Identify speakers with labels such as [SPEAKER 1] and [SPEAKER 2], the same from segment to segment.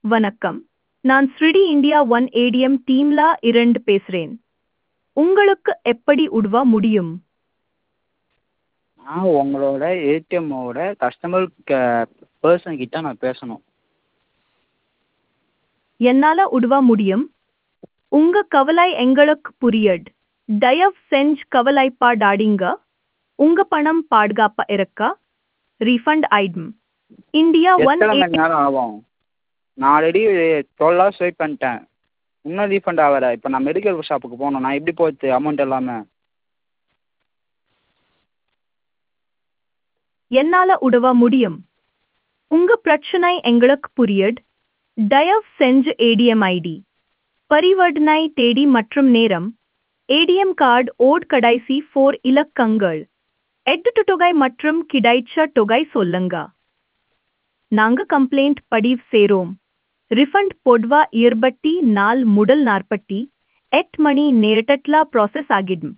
[SPEAKER 1] வணக்கம் நான் ஸ்ரிடி India one ATM டீம்ல இரண்டு பேசுறேன் உங்களுக்கு எப்படி உதவ முடியும்
[SPEAKER 2] நான் உங்களோட ஏடிஎம்மோட கஸ்டமர் கே பர்சன் கிட்ட நான் பேசணும்
[SPEAKER 1] என்னால உதவ முடியும் உங்க கவலை எங்களுக்கு புரியுது தயவு செஞ்சு கவலைப்படாதீங்க உங்க பணம் பாதுகாப்பா இருக்கா ரீஃபண்ட் ஆயிடும் இந்தியா ஒன்
[SPEAKER 2] எத்தனை மணி நேரம் ஆகும் நான் ஆல்ரெடி டுவெல் ஹவர்ஸ் வெயிட் பண்ணிட்டேன் இன்னும் ரீஃபண்ட் ஆகலை இப்போ நான் மெடிக்கல் ஷாப்புக்கு போகணும் நான் எப்படி போகிறது அமௌண்ட் இல்லாமல்
[SPEAKER 1] என்னால உதவ முடியும் உங்க பிரச்சனை எங்களுக்கு புரியுது தயவு செஞ்சு ஏடிஎம் ஐடி பரிவர்த்தனை தேதி மற்றும் நேரம் ஏடிஎம் கார்டு ஓட் கடைசி ஃபோர் இலக்கங்கள் எட்டு தொகை மற்றும் கிடைச்ச தொகை சொல்லுங்க நாங்க கம்ப்ளைண்ட் பதிவு செய்றோம் ரிஃபண்ட் பொதுவா இருபத்தி நாள் முதல் நாற்பத்தி எட்டு மணி நேரத்துல ப்ராசஸ் ஆகிடும்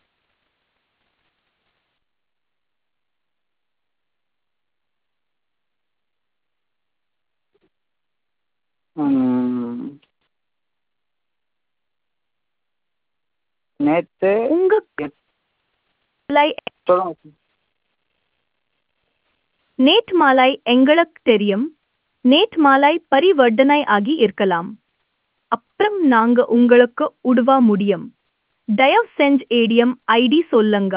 [SPEAKER 2] நேற்று
[SPEAKER 1] உங்க கவலை
[SPEAKER 2] சொல்லுங்க
[SPEAKER 1] நேட் மாலை எங்களுக்கு தெரியும் நேட் மாலை பரிவர்த்தனை ஆகி இருக்கலாம் அப்புறம் நாங்க உங்களுக்கு உதவ முடியும் தயவு செஞ்சு ஏடிஎம் ஐடி சொல்லுங்க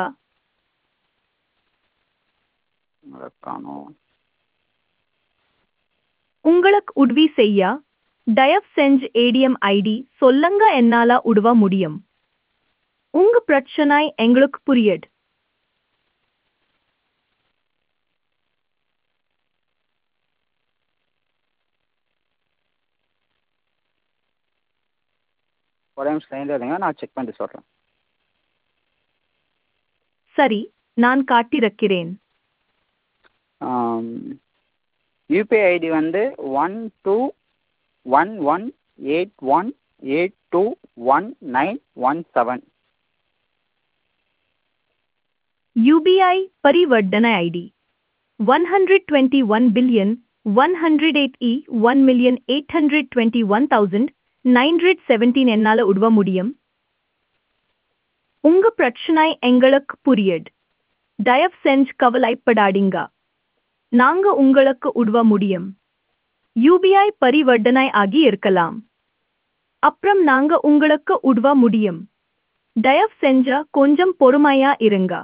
[SPEAKER 2] அதை காணோம்
[SPEAKER 1] உங்களுக்கு உதவி செய்ய தயவு செஞ்சு ஏடிஎம் ஐடி சொல்லுங்க என்னால உதவ முடியும் உங்க பிரச்சனை எங்களுக்கு புரியுது
[SPEAKER 2] ஒரே நிமிஷம் லைனில் இருங்க நான் செக் பண்ணிட்டு சொல்கிறேன்
[SPEAKER 1] சரி நான் காட்டிருக்கிறேன்
[SPEAKER 2] யூபிஐ ஐடி வந்து one two one one eight one eight two one nine one seven
[SPEAKER 1] UBI परिवर्तन ID 121 billion 108 e 1 million 821,917 என்னால உதவ முடியும் உங்க பிரச்சனை எங்களுக்கு புரியுது தயவு செஞ்சு கவலைப்படாதீங்க நாங்க உங்களுக்கு உதவ முடியும் யூபிஐ பரிவர்த்தனை ஆகி இருக்கலாம் அப்புறம் நாங்க உங்களுக்கு உதவ முடியும் தயவு செஞ்சா கொஞ்சம் பொறுமையா இருங்க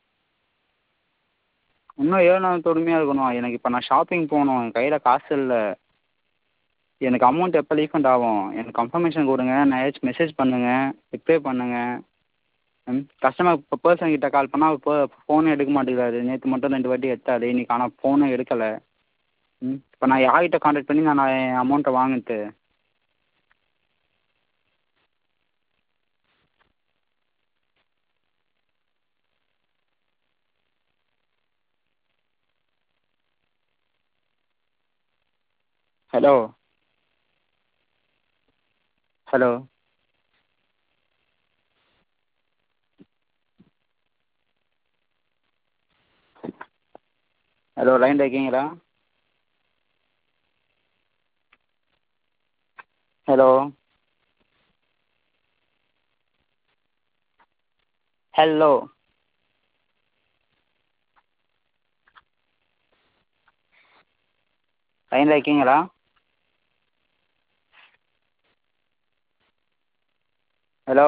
[SPEAKER 2] இன்னும் ஏழு நாள் பொறுமையாக இருக்கணும் எனக்கு இப்போ நான் ஷாப்பிங் போகணும் என் கையில் காசு இல்லை எனக்கு அமௌண்ட் எப்போ ரீஃபண்ட் ஆகும் எனக்கு கன்ஃபர்மேஷன் கொடுங்க நான் ஏதாச்சும் மெசேஜ் பண்ணுங்கள் ரிப்ளை பண்ணுங்கள் ம் கஸ்டமர் இப்போ பர்சன் கிட்ட கால் பண்ணால் இப்போ ஃபோனே எடுக்க மாட்டேங்கிறாரு நேற்று மட்டும் ரெண்டு வாட்டி எடுத்தாரு இன்னைக்கு ஆனால் ஃபோனும் எடுக்கலை ம் இப்போ நான் யார்கிட்ட கான்டாக்ட் பண்ணி நான் என் அமௌண்ட்டை வாங்குறது ஹலோ ஹலோ ஹலோ லைனில் இருக்கீங்களா ஹலோ ஹலோ லைனில் இருக்கீங்களா ஹலோ